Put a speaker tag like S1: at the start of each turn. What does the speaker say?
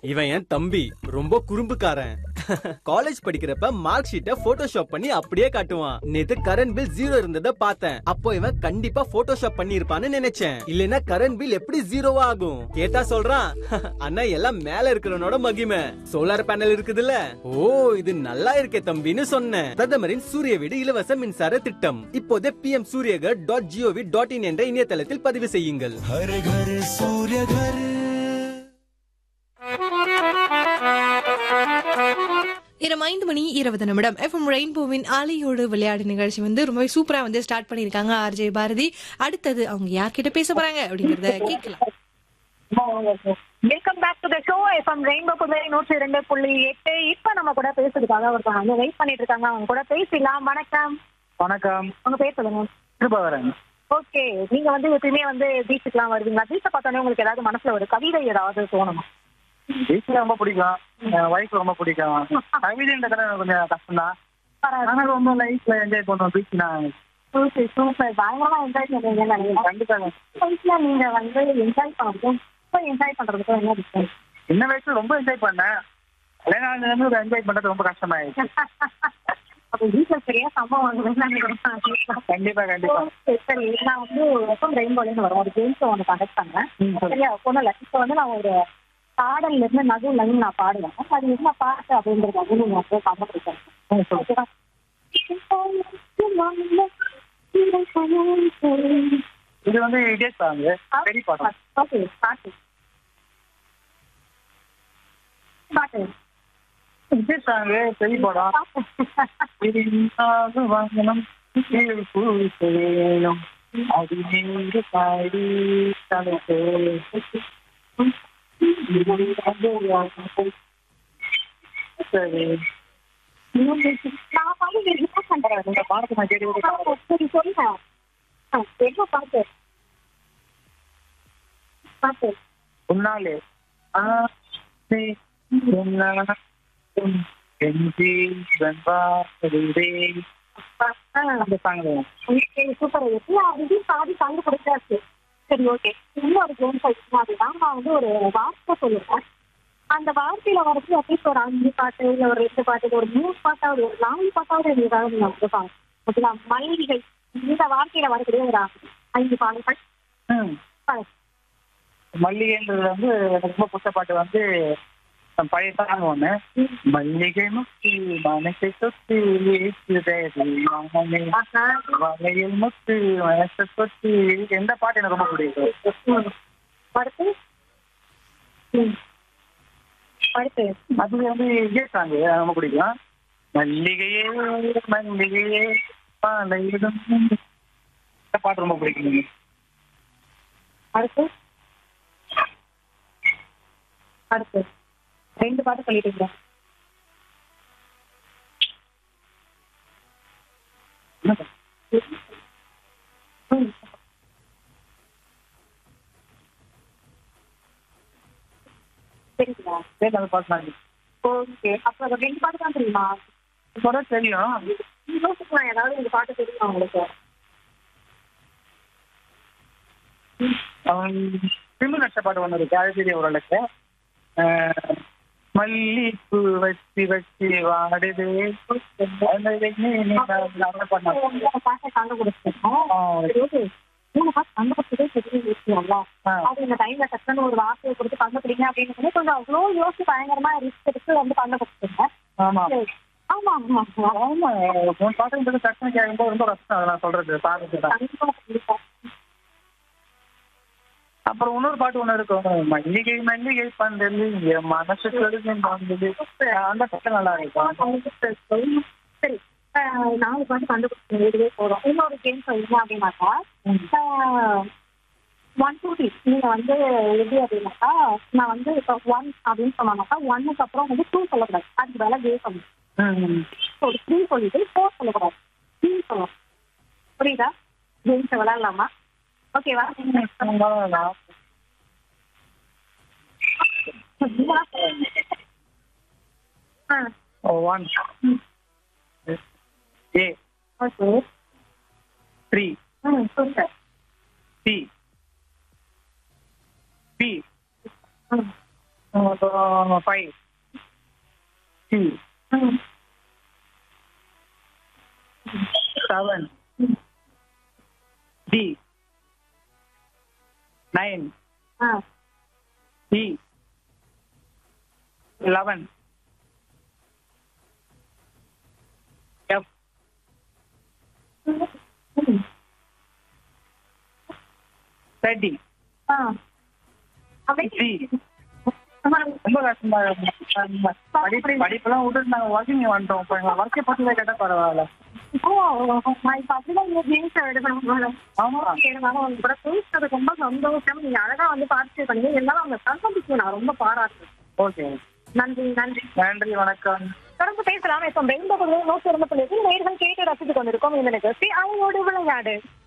S1: இவன் என் தம்பி ரொம்ப குறும்புக்காரன் காலேஜ் படிக்கிறப்ப மார்க் ஷீட்டை போட்டோஷாப் பண்ணி அப்படியே காட்டுவான் நேத்து கரண்ட் பில் ஜீரோ இருந்ததை பார்த்தேன் அப்போ இவன் கண்டிப்பா போட்டோஷாப் பண்ணி இருப்பான்னு நினைச்சேன் இல்லனா கரண்ட் பில் எப்படி ஜீரோவா ஆகும் கேட்டா சொல்றான் அண்ணா எல்லாம் மேல இருக்கிறவனோட மகிமை சோலார் பேனல் இருக்குதுல்ல ஓ இது நல்லா இருக்கே தம்பின்னு சொன்னேன் பிரதமரின் சூரிய வீடு இலவச மின்சார திட்டம் இப்போதே P M Suryaghar dot G O V dot in என்ற இணையதளத்தில் பதிவு செய்யுங்கள்
S2: हर घर सूर्य घर
S3: இரவு ஐந்து மணி இருபது நிமிடம் எஃப்எம் ரெயின்போவின் அலையோடு விளையாடு நிகழ்ச்சி வந்து ரொம்பவே சூப்பரா வந்து ஸ்டார்ட் பண்ணிருக்காங்க ஆர்ஜே பாரதி அடுத்தது அவங்க யார்கிட்ட பேச போறாங்க அப்படிங்கறத கேட்கலாம்
S4: welcome back to the show F M rainbow Puduvai நூற்றி இரண்டு புள்ளி எட்டு இப்ப நம்ம கூட பேசுறதுக்காக ஒருத்தவங்க வந்து வெயிட் பண்ணிட்டு இருக்காங்க அவங்க கூட பேசிடலாம் வணக்கம்
S5: வணக்கம்
S4: உங்க பேர் சொல்லுங்க
S5: கிருபாகரன்
S4: ஓகே நீங்க வந்து எப்பயுமே வந்து பீச்சுக்குலாம் வருவீங்களா பீச்சை பார்த்தோன்னே உங்களுக்கு ஏதாவது மனசுல ஒரு கவிதை ஏதாவது தோணுமா
S5: வீட்டுல ரொம்ப பிடிக்கும் ஒய்ஃப் ரொம்ப பிடிக்கும் கவிதைன்றதுல எனக்கு கொஞ்சம் கஷ்டம் தான் ஆனா ரொம்ப லைஃப்ல என்ஜாய் பண்ணுவோம் பீச்னா
S4: சூப்பர் சூப்பர் பயங்கரமா என்ஜாய் பண்ணுவீங்கன்னு நினைக்கிறேன்
S5: கண்டிப்பா
S4: லைஃப்ல நீங்க வந்து என்ஜாய் பண்ணுறதும் இப்போ என்ஜாய் பண்றதுக்கும் என்ன டிஃபரன்ஸ்
S5: சின்ன வயசுல ரொம்ப என்ஜாய் பண்ணேன் கல்யாணம் ஆனதுல ஒரு என்ஜாய் பண்றது ரொம்ப கஷ்டமாயிடுச்சு
S4: அப்ப வீட்டுல சரியா சம்பவம் வாங்குவேன்னு நினைக்கிறேன்
S5: கண்டிப்பா கண்டிப்பா
S4: சரி, சரி நான் வந்து எஃப்எம் ரெயின்போலேருந்து வரேன் ஒரு கேம்ஸ் ஒன்று கண்டக்ட் பண்ணேன்
S5: ம், சரி.
S4: சரியா ஒன்றும் இல்லை இப்போ வந்து நான் ஒரு பாடல்ல இருந்து நடுவுல இருந்து நான் பாடுவேன் அது என்ன பாட்டு அப்படின்றது வந்து நீங்க வந்து கண்டுபிடிக்கணும்
S5: ம், சரி.
S4: ஓகேவா?
S5: இது வந்து விஜய் சாங் பெரிய படம்
S4: ஓகே பாட்டு பாட்டு
S5: விஜய் சாங் பெரிய படம் இருந்தாலும் வாங்கணும் கீழ் பூச வேணும் அது நீங்க பாடி தலைக்கு சரி
S4: நான் பாடு என்ன பண்றேன்
S5: இந்த பாடத்தை நான் கேட்டு
S4: சரி சொல்லுங்க ஆ, என்ன பாட்டு பாட்டு
S5: உன்னாலே ஆசை உன்னாலும் என் ஜீவன் வாழ்வதே. அந்த சாங்
S4: சூப்பர் எல்லா இதையும் பாதி கண்டு கொடுத்தாச்சு சரி ஓகே இன்னொரு கேம் படிக்கணும் அப்படின்னா நான் வந்து ஒரு வார்த்தை சொல்லுவேன் அந்த வார்த்தையில வரது அட்லீஸ்ட் ஒரு அஞ்சு பாட்டு இல்ல ஒரு ரெண்டு பாட்டு இல்ல ஒரு மூணு பாட்டாவது ஒரு நாலு பாட்டாவது நீங்க ஏதாவது நீங்க கொடுப்பாங்க ஓகேங்களா மல்லிகை இந்த வார்த்தையில வரக்கூடிய ஒரு ஐந்து பாடல்கள்
S5: ம்.
S4: பாருங்க.
S5: மல்லிகைன்றது வந்து எனக்கு ரொம்ப பிடிச்ச பாட்டு வந்து பழைய சாங் ஒண்ணு மல்லிகை முத்து மனசை சொத்து வீசுதடி மனமே.
S4: ஆஹா.
S5: வளையல் முத்து மனசை சொத்து எந்த பாட்டு எனக்கு ரொம்ப பிடிக்கும்
S4: அடுத்து ம். அடுத்து
S5: அது வந்து விஜய் சாங் ரொம்ப பிடிக்கும் மல்லிகையே மல்லிகையே பாலையிடும் இந்த பாட்டு ரொம்ப பிடிக்கும்
S4: அடுத்து அடுத்து ரெண்டு பாட்டு சொல்லிட்டீங்க ம். சரிங்களா
S5: சரி அந்த பாட்டு நான்
S4: ஓகே அப்ப அந்த ரெண்டு பாட்டு தான் தெரியுமா
S5: இப்போதான் தெரியும்
S4: யோசிக்கலாம் ஏதாவது இந்த பாட்டு தெரியுமா உங்களுக்கு
S5: அவன் சிம்பு நட்ச பாட்டு ஒன்று இருக்கு அது தெரியும் ஓரளவுக்கு அஹ், மல்லிப்பூ வச்சு வச்சு வாடுது அந்த வெண்ணி- நீ நான் நல்ல பண்ண
S4: மூணு பாட்டை கண்டுபிடிச்சிருக்கோம்
S5: ஆ.
S4: சரி, okay. மூணு பாட்டு கண்டுபிடிச்சதே பெரிய விஷயம்ல
S5: ஆ.
S4: அது இந்த டைம்ல டக்குன்னு ஒரு வார்த்தையை கொடுத்து கண்டுபிடிங்க அப்படின்னு சொல்லி கொஞ்சம் அவ்வளோ யோசிச்சு பயங்கரமா ரிஸ்க் எடுத்து வந்து கண்டுபிடிச்சிருங்க
S5: ஆமா
S4: சரி. ஆமா ஆமா ஆமா.
S5: ஆமா உன் பாட்டுன்றது டக்குனு கேட்கும்போது ரொம்ப கஷ்டம் அதெல்லாம் சொல்றது பாடுறது தான்
S4: கண்டிப்பா கண்டிப்பா
S5: அப்புறம் இன்னொரு பாட்டு ஒண்ணு இருக்கும் மல்லிகை மல்லிகை பந்தல் என் மனசு கருதும் பந்தல் அந்த பாட்டு நல்லா இருக்கும்
S4: சரி ஆஹ் நாலு பாட்டு கண்டுபிடிச்சோம் இதுவே போதும் இன்னொரு கேம் சொல்லுங்க அப்படின்னாக்கா ஒன் டூ த்ரீ நீங்க வந்து எப்படி அப்படின்னாக்கா நான் வந்து இப்போ ஒன் அப்படின்னு சொன்னாக்கா ஒன்னுக்கு அப்புறம் வந்து டூ சொல்லக்கூடாது அதுக்கு வேலை கே சொல்லணும்
S5: ம்.
S4: ஒரு த்ரீ சொல்லிட்டு ஃபோர் சொல்லக்கூடாது த்ரீ சொல்லணும் புரியுதா கேம்ஸ் விளையாடலாமா ஓகேவா
S5: நான்
S4: ah
S5: one A
S4: okay
S5: three
S4: hmm super
S5: C B
S4: hmm
S5: அப்புறம் five C
S4: hmm.
S5: Seven D nine
S4: ah
S5: E eleven F
S4: hmm.
S5: Thirty
S4: ah அப்படியே
S5: சி ரொம்ப கஷ்டமா இருக்கு. படிப்பு படிப்பெல்லாம் விட்டுட்டு நாங்க ஒர்க்கிங் வந்துட்டோம் இப்போ எங்களை ஒர்க்கை பத்தி கேட்டா பரவாயில்ல
S4: ஓ நான் இப்ப அப்படிதான் இந்த ஜீன்ஸ் எடுக்கணும்
S5: ஆமா
S4: இருந்தாலும் உங்க கூட பேசுறது ரொம்ப சந்தோஷம் நீங்க அழகா வந்து பார்த்து பண்ணீங்க இருந்தாலும் அவங்க தன்னம்பிக்கை நான் ரொம்ப பாராட்டுறேன்
S5: ஓகே
S4: நன்றி நன்றி
S5: நன்றி வணக்கம்
S4: தொடர்ந்து பேசலாம் இப்போ பெரும்பகுதியில் நூற்றி இருபத்தி நேர்கள் கேட்டு ரசித்துக் கொண்டிருக்கோம் இந்த நிகழ்ச்சி அவங்களோடு விளையாடு